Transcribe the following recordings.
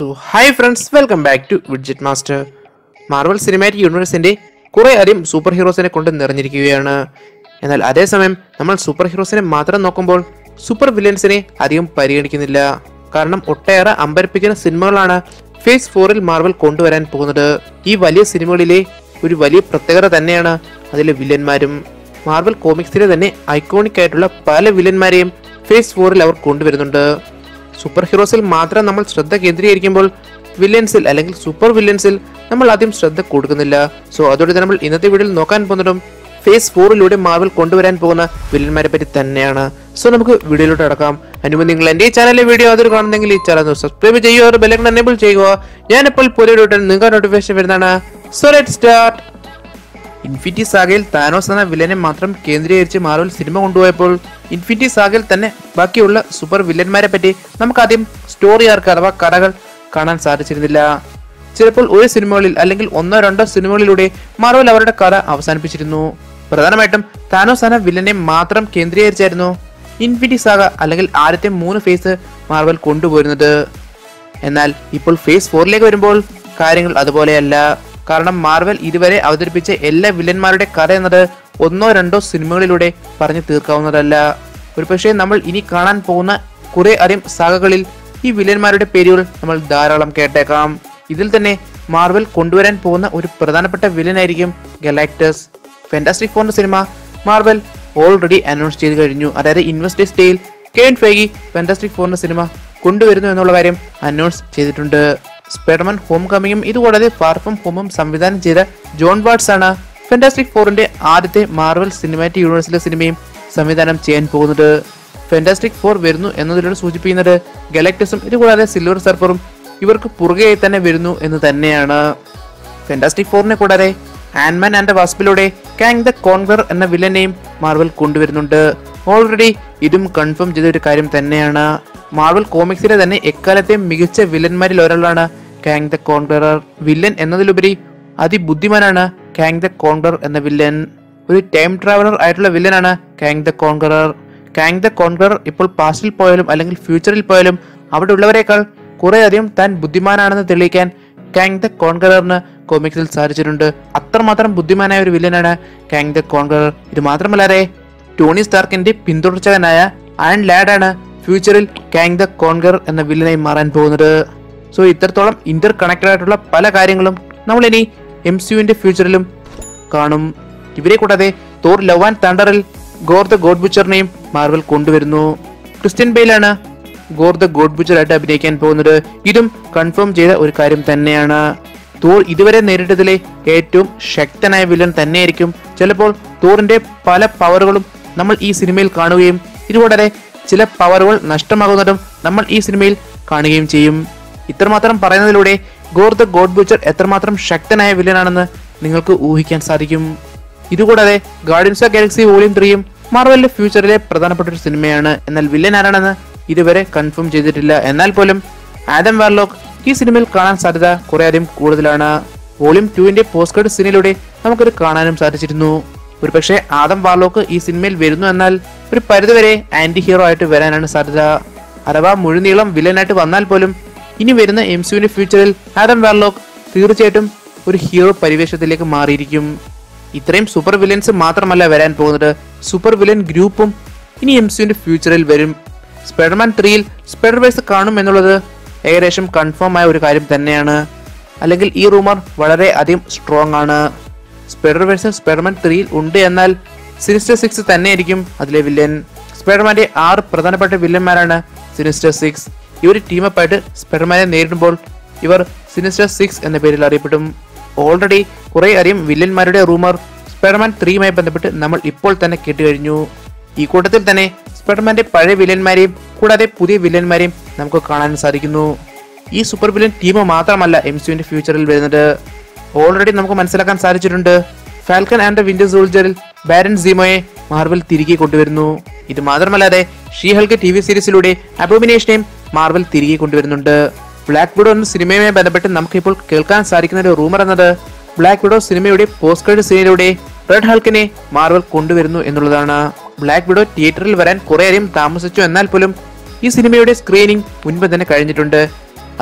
so hi friends welcome back to widget master Marvel cinematic യൂണിവേഴ്സിന്റെ കുറെ അധികം super ഹീറോസിനെ കൊണ്ട് നിറഞ്ഞിരിക്കുകയാണ് എന്നാൽ അതേസമയം നമ്മൾ സൂപ്പർ ഹീറോസിനെ മാത്രം നോക്കുമ്പോൾ സൂപ്പർ വില്ലൻസിനെ അധികം പരിഗണിക്കുന്നില്ല കാരണം ഒട്ടേറെ അമ്പരപ്പിക്കുന്ന സിനിമകളാണ് ഫേസ് ഫോറിൽ മാർവൽ കൊണ്ടുവരാൻ പോകുന്നത് ഈ വലിയ സിനിമകളിലെ ഒരു വലിയ പ്രത്യേകത തന്നെയാണ് അതിലെ വില്ലന്മാരും മാർവൽ കോമിക്സിലെ തന്നെ ഐക്കോണിക് ആയിട്ടുള്ള പല വില്ലന്മാരെയും ഫേസ് ഫോറിൽ അവർ കൊണ്ടുവരുന്നുണ്ട് സൂപ്പർ ഹീറോസിൽ മാത്രം നമ്മൾ ശ്രദ്ധ കേന്ദ്രീകരിക്കുമ്പോൾ വില്ലൻസിൽ അല്ലെങ്കിൽ സൂപ്പർ വില്ലൻസിൽ നമ്മൾ ആദ്യം ശ്രദ്ധ കൊടുക്കുന്നില്ല സോ അതോടെ തന്നെ നമ്മൾ ഇന്നത്തെ വീഡിയോയിൽ നോക്കാൻ പോകുന്നതും ഫേസ് ഫോറിലൂടെ മാർവൽ കൊണ്ടുവരാൻ പോകുന്ന വില്ലന്മാരെ പറ്റി തന്നെയാണ് സോ നമുക്ക് വീഡിയോയിലോട്ട് അടക്കാം അനുമതി നിങ്ങൾ എൻ്റെ ഈ ചാനലിലെ വീഡിയോ അതിൽ കാണുന്നെങ്കിൽ ഈ ചാനൽ സബ്സ്ക്രൈബ് ചെയ്യുക ഒരു ബെലൈക്കൺ എനേബിൾ ചെയ്യുക ഞാനിപ്പോൾ പുതിയ വീഡിയോ നിങ്ങൾക്ക് നോട്ടിഫിക്കേഷൻ വരുന്നതാണ് സോ ലെറ്റ് സ്റ്റാർട്ട് ഇൻഫിനിറ്റി സാഗയിൽ താനോസ് എന്ന വില്ലനെ മാത്രം കേന്ദ്രീകരിച്ച് മാർവൽ സിനിമ കൊണ്ടുപോയപ്പോൾ ഇൻഫിനിറ്റി സാഗയിൽ തന്നെ ബാക്കിയുള്ള സൂപ്പർ വില്ലന്മാരെ പറ്റി നമുക്ക് ആദ്യം സ്റ്റോറി ആർക്ക് അഥവാ കഥകൾ കാണാൻ സാധിച്ചിരുന്നില്ല ചിലപ്പോൾ ഒരു സിനിമകളിൽ അല്ലെങ്കിൽ ഒന്നോ രണ്ടോ സിനിമകളിലൂടെ മാർവൽ അവരുടെ കഥ അവസാനിപ്പിച്ചിരുന്നു പ്രധാനമായിട്ടും താനോസ് എന്ന വില്ലനെ മാത്രം കേന്ദ്രീകരിച്ചായിരുന്നു ഇൻഫിനിറ്റി സാഗ അല്ലെങ്കിൽ ആദ്യത്തെ മൂന്ന് ഫേസ് മാർവൽ കൊണ്ടുപോരുന്നത് എന്നാൽ ഇപ്പോൾ ഫേസ് ഫോറിലേക്ക് വരുമ്പോൾ കാര്യങ്ങൾ അതുപോലെയല്ല കാരണം മാർവൽ ഇതുവരെ അവതരിപ്പിച്ച എല്ലാ വില്ലന്മാരുടെ കഥ എന്നത് ഒന്നോ രണ്ടോ സിനിമകളിലൂടെ പറഞ്ഞു തീർക്കാവുന്നതല്ല ഒരുപക്ഷെ നമ്മൾ ഇനി കാണാൻ പോകുന്ന കുറെ അധികം സാഗകളിൽ ഈ വില്ലന്മാരുടെ പേരുകൾ നമ്മൾ ധാരാളം കേട്ടേക്കാം ഇതിൽ തന്നെ മാർവൽ കൊണ്ടുവരാൻ പോകുന്ന ഒരു പ്രധാനപ്പെട്ട വില്ലനായിരിക്കും ഗലാക്ടസ് ഫാന്റാസ്റ്റിക് ഫോറിന്റെ സിനിമ മാർവൽ ഓൾറെഡി അനൗൺസ് ചെയ്ത് കഴിഞ്ഞു അതായത് ഇൻവെസ്റ്റേഴ്സ് ഡേയിൽ കെവിൻ ഫൈഗി ഫാന്റാസ്റ്റിക് ഫോറിന്റെ സിനിമ കൊണ്ടുവരുന്നു എന്നുള്ള കാര്യം അനൗൺസ് ചെയ്തിട്ടുണ്ട് സ്പൈഡർമാൻ ഹോം കമ്മിങ്ങും ഇതുകൂടാതെ ഫാർ ഫ്രം ഹോമും സംവിധാനം ചെയ്ത ജോൺ വാട്സ് ആണ് ഫാന്റാസ്റ്റിക് ഫോറിന്റെ ആദ്യത്തെ മാർവൽ സിനിമാറ്റിക് യൂണിവേഴ്സിലെ സിനിമയും സംവിധാനം ചെയ്യാൻ പോകുന്നത് ഫാന്റാസ്റ്റിക് ഫോർ വരുന്നു എന്നതിലൂടെ സൂചിപ്പിക്കുന്നത് ഗലക്ടസും ഇതുകൂടാതെ സിൽവർ സർഫറും ഇവർക്ക് പുറകെയായി തന്നെ വരുന്നു എന്ന് തന്നെയാണ് ഫാന്റാസ്റ്റിക് ഫോറിനെ കൂടാതെ ആൻമാൻ ആൻഡ് വാസ്പിലൂടെ കാങ് ദ കോൺവർ എന്ന വില്ലനെയും മാർവൽ കൊണ്ടുവരുന്നുണ്ട് ഓൾറെഡി ഇതും കൺഫേം ചെയ്ത ഒരു കാര്യം തന്നെയാണ് മാർവൽ കോമിക്സിലെ തന്നെ എക്കാലത്തെ മികച്ച വില്ലന്മാരിൽ ഒരാളാണ് കാങ് ദ കോൺവറർ വില്ലൻ എന്നതിലുപരി അതിബുദ്ധിമാനാണ് കാങ് ദ കോൺവർ എന്ന വില്ലൻ ഒരു ടൈം ട്രാവലർ ആയിട്ടുള്ള വില്ലനാണ് Kang the Conqueror Kang the Conqueror ഇപ്പോൾ പാസ്റ്റിൽ പോയാലും അല്ലെങ്കിൽ ഫ്യൂച്ചറിൽ പോയാലും അവിടെ ഉള്ളവരെക്കാൾ കുറെ അധികം താൻ ബുദ്ധിമാനാണെന്ന് തെളിയിക്കാൻ കാങ് ദ കോൺകററിന് കോമിക്സിൽ സാധിച്ചിട്ടുണ്ട് അത്രമാത്രം ബുദ്ധിമാനായ ഒരു വില്ലനാണ് കാങ് ദ കോൺകറർ ഇത് മാത്രമല്ലാതെ ടോണി സ്റ്റാർക്കിന്റെ പിന്തുടർച്ചകനായ അയൺ ലാഡാണ് ഫ്യൂച്ചറിൽ കാങ് ദ കോൺകർ എന്ന വില്ലനായി മാറാൻ പോകുന്നത് സോ ഇത്രത്തോളം ഇന്റർ കണക്റ്റഡ് ആയിട്ടുള്ള പല കാര്യങ്ങളും നമ്മൾ ഇനി എം സിയുവിന്റെ ഫ്യൂച്ചറിലും കാണും ഇവരെ കൂടാതെ തോർ ലവ് ആൻഡ് തണ്ടറിൽ ഗോർ ദ ഗോഡ് ബുച്ചറിനെയും മാർവൽ കൊണ്ടുവരുന്നു ക്രിസ്ത്യൻ ബെയിലാണ് ഗോർ ദ ഗോഡ് ബുച്ചറായിട്ട് അഭിനയിക്കാൻ പോകുന്നത് ഇതും കൺഫേം ചെയ്ത ഒരു കാര്യം തന്നെയാണ് തോർ ഇതുവരെ നേരിട്ടതിലെ ഏറ്റവും ശക്തനായ വില്ലൻ തന്നെയായിരിക്കും ചിലപ്പോൾ തോറിന്റെ പല പവറുകളും നമ്മൾ ഈ സിനിമയിൽ കാണുകയും ഇതുകൂടാതെ ചില പവറുകൾ നഷ്ടമാകുന്നതും നമ്മൾ ഈ സിനിമയിൽ കാണുകയും ചെയ്യും ഇത്രമാത്രം പറയുന്നതിലൂടെ ഗോർ ദ ഗോഡ് ബുച്ചർ എത്രമാത്രം ശക്തനായ വില്ലനാണെന്ന് നിങ്ങൾക്ക് ഊഹിക്കാൻ സാധിക്കും ഇതുകൂടാതെ ഗാർഡിയൻസ് ഓഫ് ഗാലക്സി വോളിയം ത്രീയും മാർവലിന്റെ ഫ്യൂച്ചറിലെ പ്രധാനപ്പെട്ട ഒരു സിനിമയാണ് എന്നാൽ വില്ലൻ ആരാണെന്ന് ഇതുവരെ കൺഫേം ചെയ്തിട്ടില്ല എന്നാൽ പോലും ആദം വാർലോക്ക് ഈ സിനിമയിൽ കാണാൻ സാധ്യത കുറേയധികം കൂടുതലാണ് വോളിയം ടുവിന്റെ പോസ്റ്റ് കാർഡ് സീനിലൂടെ നമുക്കത് കാണാനും സാധിച്ചിരുന്നു ഒരുപക്ഷെ ആദം വാർലോക്ക് ഈ സിനിമയിൽ വരുന്നു എന്നാൽ ഒരു പരിധിവരെ ആന്റി ഹീറോ ആയിട്ട് വരാനാണ് സാധ്യത അഥവാ മുഴുനീളം വില്ലനായിട്ട് വന്നാൽ പോലും ഇനി വരുന്ന എം സിയുടെ ഫ്യൂച്ചറിൽ ആദം വാർലോക്ക് തീർച്ചയായിട്ടും ഒരു ഹീറോ പരിവേഷത്തിലേക്ക് മാറിയിരിക്കും ഇത്രയും സൂപ്പർ വില്ലൻസ് മാത്രമല്ല വരാൻ പോകുന്നത് സൂപ്പർ വില്ലൻ ഗ്രൂപ്പും ഇനി എം സിയുടെ ഫ്യൂച്ചറിൽ വരും സ്പൈഡർമാൻ ത്രീയിൽ സ്പൈഡർ വേഴ്സ് കാണും എന്നുള്ളത് ഏകദേശം കൺഫേം ആയ ഒരു കാര്യം തന്നെയാണ് അല്ലെങ്കിൽ ഈ റൂമർ വളരെ അധികം സ്ട്രോങ് ആണ് സ്പൈഡർ വേഴ്സ് സ്പൈഡർമാൻ ത്രീയിൽ ഉണ്ട് എന്നാൽ സിനിസ്റ്റർ സിക്സ് തന്നെയായിരിക്കും അതിലെ വില്ലൻ സ്പൈഡർമാന്റെ ആറ് പ്രധാനപ്പെട്ട വില്ലന്മാരാണ് സിനിസ്റ്റർ സിക്സ് ഇവർ ടീമപ്പായിട്ട് സ്പൈഡർമാനെ നേരിടുമ്പോൾ ഇവർ സിനിസ്റ്റർ സിക്സ് എന്ന പേരിൽ അറിയപ്പെടും ഓൾറെഡി കുറെ അധികം വില്ലന്മാരുടെ റൂമർ സ്പൈഡർമാൻ ത്രീയുമായി ബന്ധപ്പെട്ട് നമ്മൾ ഇപ്പോൾ തന്നെ കേട്ടുകഴിഞ്ഞു ഈ കൂട്ടത്തിൽ തന്നെ സ്പൈഡർമാന്റെ പഴയ വില്ലന്മാരെയും കൂടാതെ പുതിയ വില്ലന്മാരെയും നമുക്ക് കാണാൻ സാധിക്കുന്നു ഈ സൂപ്പർ വില്ലൻ ടീം മാത്രമല്ല എം സിയുടെ ഫ്യൂച്ചറിൽ വരുന്നത് ഓൾറെഡി നമുക്ക് മനസ്സിലാക്കാൻ സാധിച്ചിട്ടുണ്ട് ഫാൽക്കൺ ആൻഡ് വിന്റർ സോൾജറിൽ ബാരൻ സീമോയെ മാർവൽ തിരികെ കൊണ്ടുവരുന്നു ഇത് മാത്രമല്ലാതെ ഷീഹൾക്ക് ടി വി സീരീസിലൂടെ അബോമിനേഷനെയും മാർവൽ തിരികെ കൊണ്ടുവരുന്നുണ്ട് ബ്ലാക്ക് വിഡോ എന്ന സിനിമയുമായി ബന്ധപ്പെട്ട് നമുക്കിപ്പോൾ കേൾക്കാൻ സാധിക്കുന്ന ഒരു റൂമർ എന്നത് ബ്ലാക്ക് വിഡോ സിനിമയുടെ പോസ്റ്റ് ക്രെഡിറ്റ് സീനിലൂടെ റെഡ് ഹൾക്കിനെ മാർവൽ കൊണ്ടുവരുന്നു എന്നുള്ളതാണ് ബ്ലാക്ക് വിഡോ തിയേറ്ററിൽ വരാൻ കുറേയധികം താമസിച്ചു എന്നാൽ പോലും ഈ സിനിമയുടെ സ്ക്രീനിങ് മുൻപ് തന്നെ കഴിഞ്ഞിട്ടുണ്ട്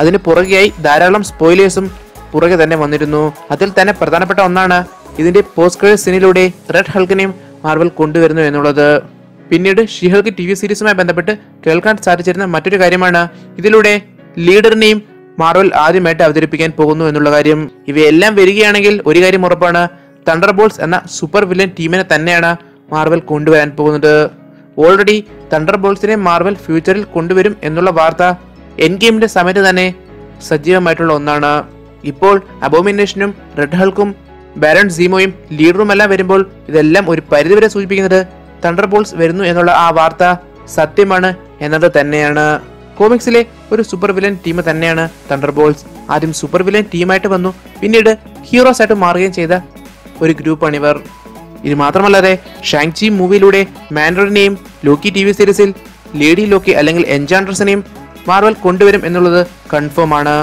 അതിന് പുറകെയായി ധാരാളം സ്പോയിലേഴ്സും പുറകെ തന്നെ വന്നിരുന്നു അതിൽ തന്നെ പ്രധാനപ്പെട്ട ഒന്നാണ് ഇതിന്റെ പോസ്റ്റ് ക്രെഡിറ്റ് സീനിലൂടെ റെഡ് ഹൾക്കിനെയും മാർവൽ കൊണ്ടുവരുന്നു എന്നുള്ളത് പിന്നീട് ഷിഹൾക്ക് ടി വി സീരീസുമായി ബന്ധപ്പെട്ട് കേൾക്കാൻ സാധിച്ചിരുന്ന മറ്റൊരു കാര്യമാണ് ഇതിലൂടെ ലീഡറിനെയും മാർവൽ ആദ്യമായിട്ട് അവതരിപ്പിക്കാൻ പോകുന്നു എന്നുള്ള കാര്യം ഇവയെല്ലാം വരികയാണെങ്കിൽ ഒരു കാര്യം ഉറപ്പാണ് തണ്ടർ ബോൾസ് എന്ന സൂപ്പർ വില്ലൻ ടീമിനെ തന്നെയാണ് മാർവൽ കൊണ്ടുവരാൻ പോകുന്നത് ഓൾറെഡി തണ്ടർ ബോൾസിനെ മാർവൽ ഫ്യൂച്ചറിൽ കൊണ്ടുവരും എന്നുള്ള വാർത്ത എൻ ഗെയിമിന്റെ സമയത്ത് തന്നെ സജീവമായിട്ടുള്ള ഒന്നാണ് ഇപ്പോൾ അബോമിനേഷനും റെഡ് ഹൾക്കും ബാരൺ സീമോയും ലീഡറും എല്ലാം വരുമ്പോൾ ഇതെല്ലാം ഒരു പരിധിവരെ സൂചിപ്പിക്കുന്നത് തണ്ടർ ബോൾസ് വരുന്നു എന്നുള്ള ആ വാർത്ത സത്യമാണ് എന്നത് തന്നെയാണ് കോമിക്സിലെ ഒരു സൂപ്പർ വില്ലൻ ടീം തന്നെയാണ് തണ്ടർ ബോൾസ് ആദ്യം സൂപ്പർ വില്ലൻ ടീമായിട്ട് വന്നു പിന്നീട് ഹീറോസ് ആയിട്ട് മാറുകയും ചെയ്ത ഒരു ഗ്രൂപ്പാണ് ഇവർ ഇത് മാത്രമല്ലാതെ ഷാങ്ചി മൂവിയിലൂടെ മാൻഡറിനെയും ലോക്കി ടി വി സീരീസിൽ ലേഡി ലോക്കി അല്ലെങ്കിൽ എൻജാൻഡ്രസിനെയും മാർവൽ കൊണ്ടുവരും എന്നുള്ളത് കൺഫേം ആണ്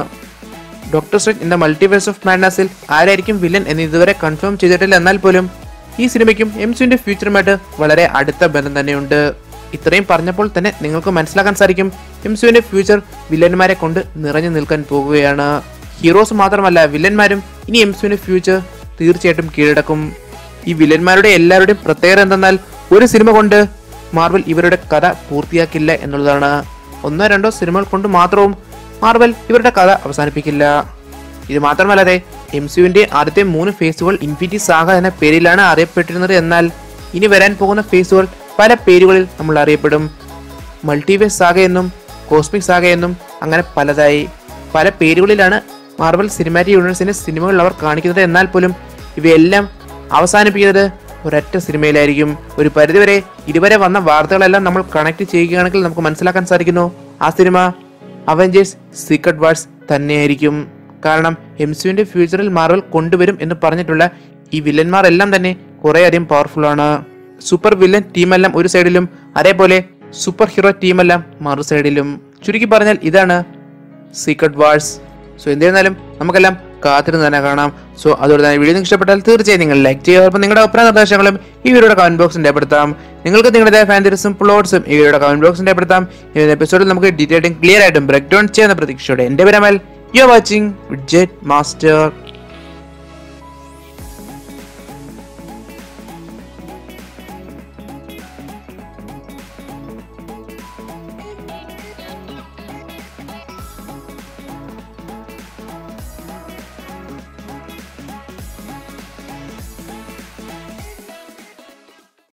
doctor strange in the multiverse of മാഡ്നസിൽ ആരായിരിക്കും വില്ലൻ എന്ന് ഇതുവരെ കൺഫേം ചെയ്തിട്ടില്ല എന്നാൽ പോലും ഈ സിനിമയ്ക്കും എം സിന്റെ ഫ്യൂച്ചറുമായിട്ട് വളരെ അടുത്ത ബന്ധം തന്നെയുണ്ട് ഇത്രയും പറഞ്ഞപ്പോൾ തന്നെ നിങ്ങൾക്ക് മനസ്സിലാക്കാൻ സാധിക്കും എം സിയുടെ ഫ്യൂച്ചർ വില്ലന്മാരെ കൊണ്ട് നിറഞ്ഞു നിൽക്കാൻ പോകുകയാണ് ഹീറോസ് മാത്രമല്ല വില്ലന്മാരും ഇനി എം സിയുടെ ഫ്യൂച്ചർ തീർച്ചയായിട്ടും കീഴടക്കും ഈ വില്ലന്മാരുടെ എല്ലാവരുടെയും പ്രത്യേകത എന്തെന്നാൽ ഒരു സിനിമ കൊണ്ട് മാർവൽ ഇവരുടെ കഥ പൂർത്തിയാക്കില്ല എന്നുള്ളതാണ് ഒന്നോ രണ്ടോ സിനിമകൾ കൊണ്ട് മാത്രവും മാർവൽ ഇവരുടെ കഥ അവസാനിപ്പിക്കില്ല ഇത് മാത്രമല്ലാതെ എം സിയുവിന്റെ ആദ്യത്തെ മൂന്ന് ഫേസുകൾ ഇൻഫിനിറ്റി സാഗ എന്ന പേരിലാണ് അറിയപ്പെട്ടിരുന്നത് എന്നാൽ ഇനി വരാൻ പോകുന്ന ഫേസുകൾ പല പേരുകളിൽ നമ്മൾ അറിയപ്പെടും മൾട്ടിവേഴ്സ് സാഗ എന്നും കോസ്മിക് സാഗ എന്നും അങ്ങനെ പലതായി പല പേരുകളിലാണ് മാർവൽ സിനിമാറ്റിക് യൂണിവേഴ്സിന്റെ സിനിമകൾ അവർ കാണിക്കുന്നത് എന്നാൽ പോലും ഇവയെല്ലാം അവസാനിപ്പിക്കുന്നത് ഒരൊറ്റ സിനിമയിലായിരിക്കും ഒരു പരിധിവരെ ഇതുവരെ വന്ന വാർത്തകളെല്ലാം നമ്മൾ കണക്ട് ചെയ്യുകയാണെങ്കിൽ നമുക്ക് മനസ്സിലാക്കാൻ സാധിക്കുന്നു ആ സിനിമ അവഞ്ചേഴ്സ് സീക്രട്ട് വാർസ് തന്നെയായിരിക്കും കാരണം എം സിയുടെ ഫ്യൂച്ചറിൽ മാർവൽ കൊണ്ടുവരും എന്ന് പറഞ്ഞിട്ടുള്ള ഈ വില്ലന്മാർ എല്ലാം തന്നെ കുറേയധികം പവർഫുൾ ആണ് സൂപ്പർ വില്ലൻ ടീമെല്ലാം ഒരു സൈഡിലും അതേപോലെ സൂപ്പർ ഹീറോ ടീമെല്ലാം മറു സൈഡിലും ചുരുക്കി പറഞ്ഞാൽ ഇതാണ് സീക്രട്ട് വാർസ് സോ എന്തായിരുന്നാലും നമുക്കെല്ലാം കാത്തിരുന്ന് തന്നെ കാണാം സോ അതുപോലെ തന്നെ വീഡിയോ നിങ്ങൾക്ക് ഇഷ്ടപ്പെട്ടാൽ തീർച്ചയായും നിങ്ങൾ ലൈക്ക് ചെയ്യുക ഒപ്പം നിങ്ങളുടെ അഭിപ്രായ നിർദ്ദേശങ്ങളും ഈ വീഡിയോയുടെ കമന്റ് ബോക്സിൽ രേഖപ്പെടുത്താം നിങ്ങൾക്ക് നിങ്ങളുടെ ഫാൻറ്ററിസും പ്ലോട്ട്സും ഈ വീഡിയോയുടെ കമന്റ് ബോക്സിൽ രേഖപ്പെടുത്താം ഈ എപ്പിസോഡിൽ നമുക്ക് ഡീറ്റെയിലും ക്ലിയർ ആയിട്ടും ബ്രേക്ക് ഡൗൺ ചെയ്യുന്ന പ്രതീക്ഷയോടെ എന്റെ പേരമൽ you are watching widget master